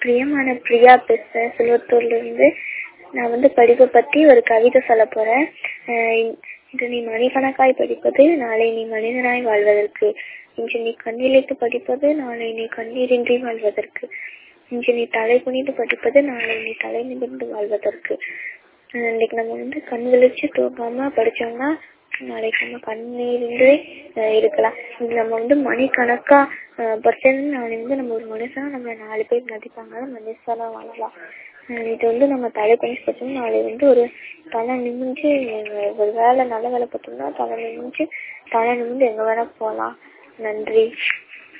பிரியமான பிரியா பேசுறேன் சிலுவத்தூர்ல இருந்து நான் வந்து படிப்பை பத்தி ஒரு கவிதை சொல்ல போறேன் அஹ் இன்று நீ மணிக்கணக்காய் படிப்பது நாளை நீ மனிதனாய் வாழ்வதற்கு இன்று நீ கண்ணிழைத்து படிப்பது நாளை நீ கண்ணீரின்றி வாழ்வதற்கு இன்று நீ தலை குனிந்து படிப்பது நாளை நீ தலை நிமிர்ந்து வாழ்வதற்கு அஹ் இன்னைக்கு நம்ம வந்து கண் விழிச்சு தூங்காம படிச்சோம்னா நாளைக்கு நம்ம கண்ணீரின்றி அஹ் இருக்கலாம் இது நம்ம வந்து மணிக்கணக்கா அஹ் படிச்சோம்னா நாளைக்கு வந்து நம்ம ஒரு மனுஷனா நம்ம நாலு பேர் மதிப்பாங்க மனுஷனா வாழலாம் அஹ் இது வந்து நம்ம தலை குனிஞ்சு படிச்சோம்னா நாளைக்கு வந்து ஒரு தலை நிமிஞ்சு ஒரு வேலை நல்ல வேலை பார்த்தோம்னா தலை நிமிஞ்சு தலை நிமிந்து எங்க வேணா போலாம் நன்றி